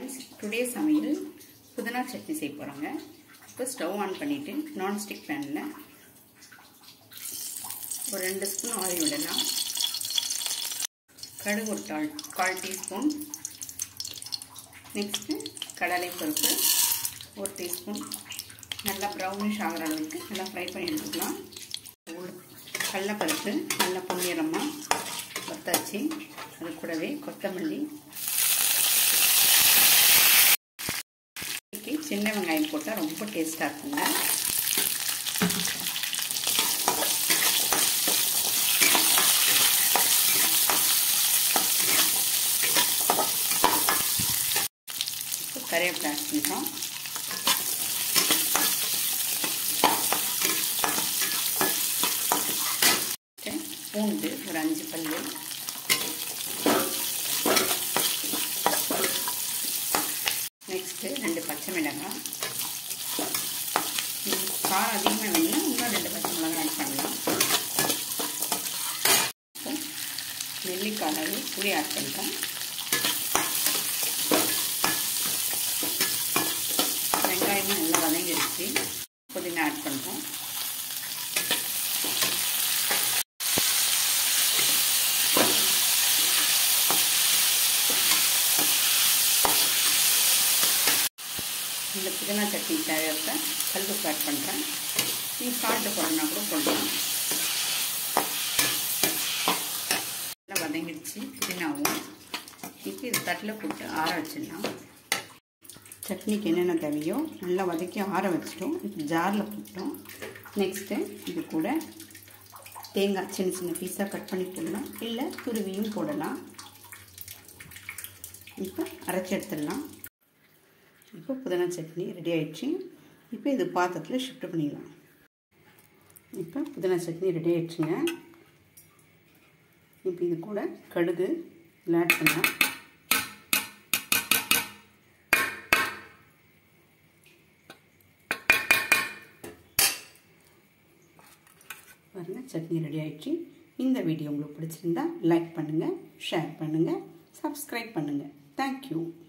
today சமையல் புதினா சட்னி செய்ய போகிறோங்க இப்போ ஸ்டவ் ஆன் பண்ணிவிட்டு நான்ஸ்டிக் பேனில் ஒரு ரெண்டு ஸ்பூன் ஆயில் விடலாம் கடுகு ஒரு டால் கால் டீஸ்பூன் நெக்ஸ்ட்டு கடலை பருப்பு ஒரு டீஸ்பூன் நல்லா ப்ரௌனிஷ் ஆகிற அளவுக்கு நல்லா ஃப்ரை பண்ணி எடுத்துக்கலாம் கடலப்பருப்பு நல்லா பொன்னிறமாக வத்தாச்சு அது கூடவே கொத்தமல்லி சின்ன வெங்காயம் போட்டால் ரொம்ப டேஸ்ட்டாக இருக்குங்க இப்போ கறிவேப்பிலை ஆட் பண்ணிட்டோம் பூண்டு ஒரு அஞ்சு பல்லு நெக்ஸ்ட்டு ரெண்டு பச்சை மிளகாய் காரம் அதிகமாக வேணும்னா இன்னும் ரெண்டு பச்சை மிளகாய் ஆட் பண்ணலாம் நெல்லிக்காய் அளவு புளி ஆட் பண்ணிட்டோம் வெங்காயமும் நல்லா வதங்கிடுச்சு புதினா ஆட் பண்ணுறோம் இந்த புதினா சட்னி தேவையற்ற கல்லுப்பு ஆட் பண்ணுறேன் நீ சால்ட்டு போடணுன்னா கூட போடலாம் நல்லா வதங்கிடுச்சு புதினாவும் இப்போ இது தட்டில் போட்டு ஆற வச்சிடலாம் சட்னிக்கு என்னென்ன தேவையோ நல்லா வதக்கி ஆற வச்சிட்டோம் இப்போ ஜாரில் போட்டோம் நெக்ஸ்ட்டு இது கூட தேங்காய் சின்ன சின்ன பீஸாக கட் பண்ணி போடலாம் இல்லை துருவியும் போடலாம் இப்போ அரைச்சி எடுத்துடலாம் இப்போ புதினா சட்னி ரெடி ஆயிடுச்சு இப்போ இது பாத்திரத்தில் ஷிஃப்ட் பண்ணிடலாம் இப்போ புதினா சட்னி ரெடி ஆயிடுச்சுங்க இப்போ இது கூட கடுகு இதில் ஆட் பண்ணலாம் பாருங்கள் சட்னி ரெடி ஆயிடுச்சு இந்த வீடியோ உங்களுக்கு பிடிச்சிருந்தா லைக் பண்ணுங்கள் ஷேர் பண்ணுங்கள் சப்ஸ்கிரைப் பண்ணுங்கள் தேங்க்யூ